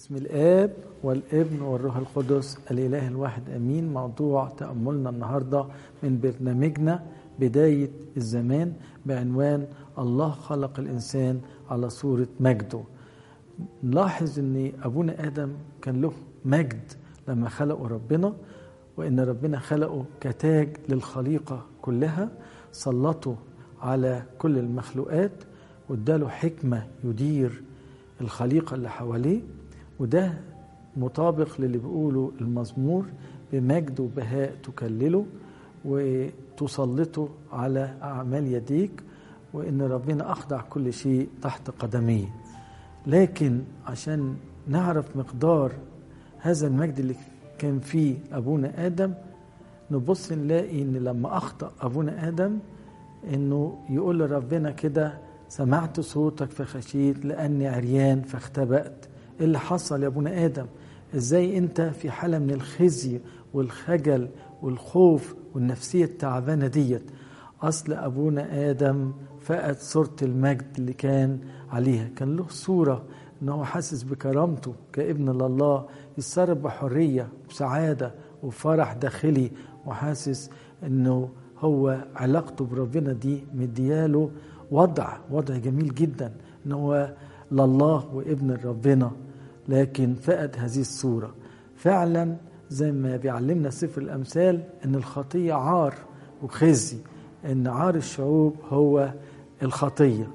بسم الآب والابن والروح القدس الإله الواحد أمين موضوع تأملنا النهاردة من برنامجنا بداية الزمان بعنوان الله خلق الإنسان على صورة مجده نلاحظ أن أبونا آدم كان له مجد لما خلقه ربنا وأن ربنا خلقه كتاج للخليقة كلها سلطه على كل المخلوقات واداله حكمة يدير الخليقة اللي حواليه وده مطابق للي بيقوله المزمور بمجد وبهاء تكلله وتسلطه على أعمال يديك وإن ربنا أخضع كل شيء تحت قدميه لكن عشان نعرف مقدار هذا المجد اللي كان فيه أبونا آدم نبص نلاقي إن لما أخطأ أبونا آدم إنه يقول لربنا كده سمعت صوتك فخشيت لأني عريان فاختبأت إيه اللي حصل يا ابونا آدم إزاي أنت في حالة من الخزي والخجل والخوف والنفسية التعبانة ديت أصل أبونا آدم فقد صورة المجد اللي كان عليها كان له صورة إن هو حاسس بكرامته كابن لله يتصرف بحرية وسعادة وفرح داخلي وحاسس إنه هو علاقته بربنا دي مدياله وضع وضع جميل جدا إن هو لله وابن ربنا لكن فقد هذه الصورة فعلا زي ما بيعلمنا سفر الأمثال أن الخطية عار وخزي أن عار الشعوب هو الخطية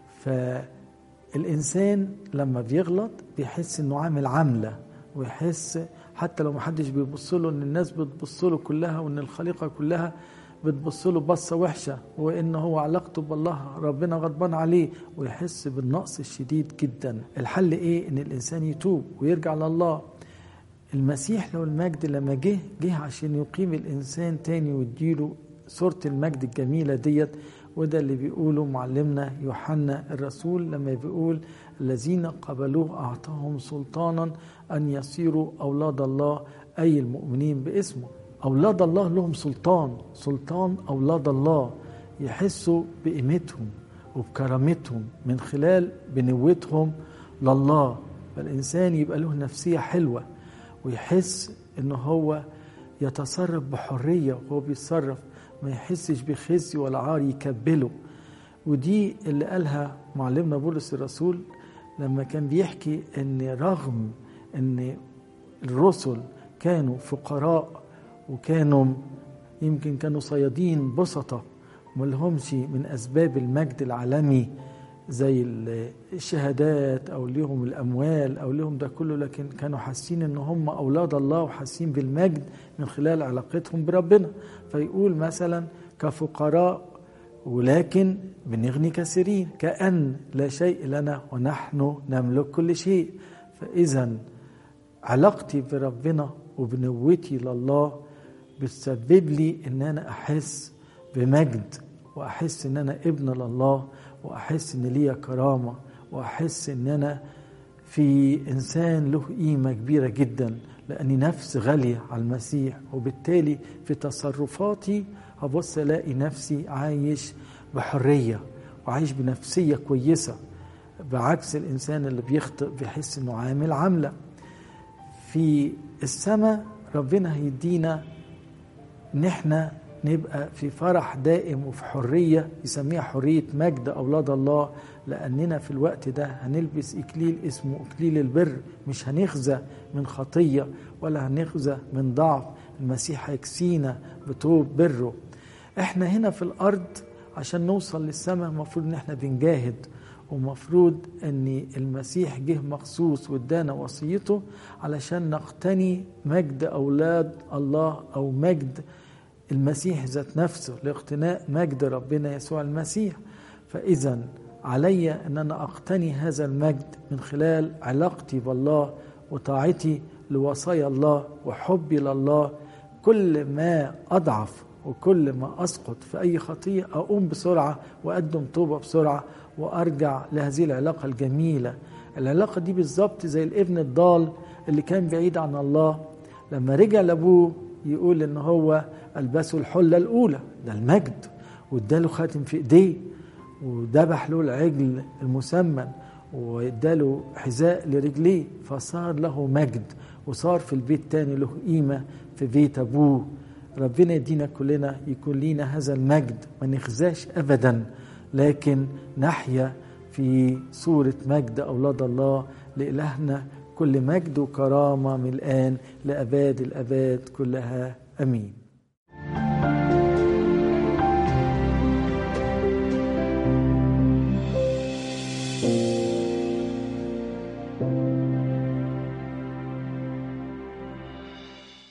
فالإنسان لما بيغلط بيحس أنه عامل عملة ويحس حتى لو محدش بيبص له ان الناس بتبص له كلها وان الخليقه كلها بتبص له بصه وحشه وان هو علاقته بالله ربنا غضبان عليه ويحس بالنقص الشديد جدا الحل ايه ان الانسان يتوب ويرجع لله المسيح له المجد لما جه جه عشان يقيم الانسان تاني ويديله صوره المجد الجميله ديت وده اللي بيقوله معلمنا يوحنا الرسول لما بيقول الذين قبلوه اعطاهم سلطانا ان يصيروا اولاد الله اي المؤمنين باسمه أولاد الله لهم سلطان سلطان أولاد الله يحسوا بقيمتهم وبكرامتهم من خلال بنوتهم لله فالإنسان يبقى له نفسية حلوة ويحس إن هو يتصرف بحرية وهو بيتصرف ما يحسش بخزي ولا عار يكبله ودي اللي قالها معلمنا بولس الرسول لما كان بيحكي ان رغم ان الرسل كانوا فقراء وكانوا يمكن كانوا صيادين بسطة ملهمش من أسباب المجد العالمي زي الشهادات أو ليهم الأموال أو ليهم ده كله لكن كانوا حاسين إن هم أولاد الله وحاسين بالمجد من خلال علاقتهم بربنا فيقول مثلا كفقراء ولكن بنغني كثيرين كأن لا شيء لنا ونحن نملك كل شيء فإذا علاقتي بربنا وبنوتي لله بتسبب لي ان انا احس بمجد واحس ان انا ابن لله واحس ان ليا كرامه واحس ان انا في انسان له قيمه كبيره جدا لاني نفس غاليه على المسيح وبالتالي في تصرفاتي هبص الاقي نفسي عايش بحريه وعايش بنفسيه كويسه بعكس الانسان اللي بيخطئ بيحس انه عامل عامله في السماء ربنا هيدينا ان احنا نبقى في فرح دائم وفي حرية يسميها حرية مجد أولاد الله لأننا في الوقت ده هنلبس إكليل اسمه إكليل البر مش هنخزى من خطية ولا هنخزى من ضعف المسيح هيكسينا بطوب بره احنا هنا في الأرض عشان نوصل للسماء المفروض ان احنا بنجاهد ومفروض ان المسيح جه مخصوص وادانا وصيته علشان نقتني مجد اولاد الله او مجد المسيح ذات نفسه لاقتناء مجد ربنا يسوع المسيح فاذا علي ان انا اقتني هذا المجد من خلال علاقتي بالله وطاعتي لوصايا الله وحبي لله كل ما اضعف وكل ما اسقط في اي خطيه اقوم بسرعه واقدم توبه بسرعه وارجع لهذه العلاقه الجميله العلاقه دي بالظبط زي الابن الضال اللي كان بعيد عن الله لما رجع لابوه يقول ان هو البسه الحله الاولى ده المجد واداله خاتم في ايديه وذبح له العجل المسمن واداله حذاء لرجليه فصار له مجد وصار في البيت تاني له قيمة في بيت أبوه ربنا يدينا كلنا يكون لينا هذا المجد ما نخزاش أبدا لكن نحيا في صورة مجد أولاد الله لإلهنا كل مجد وكرامة من الآن لأباد الأباد كلها أمين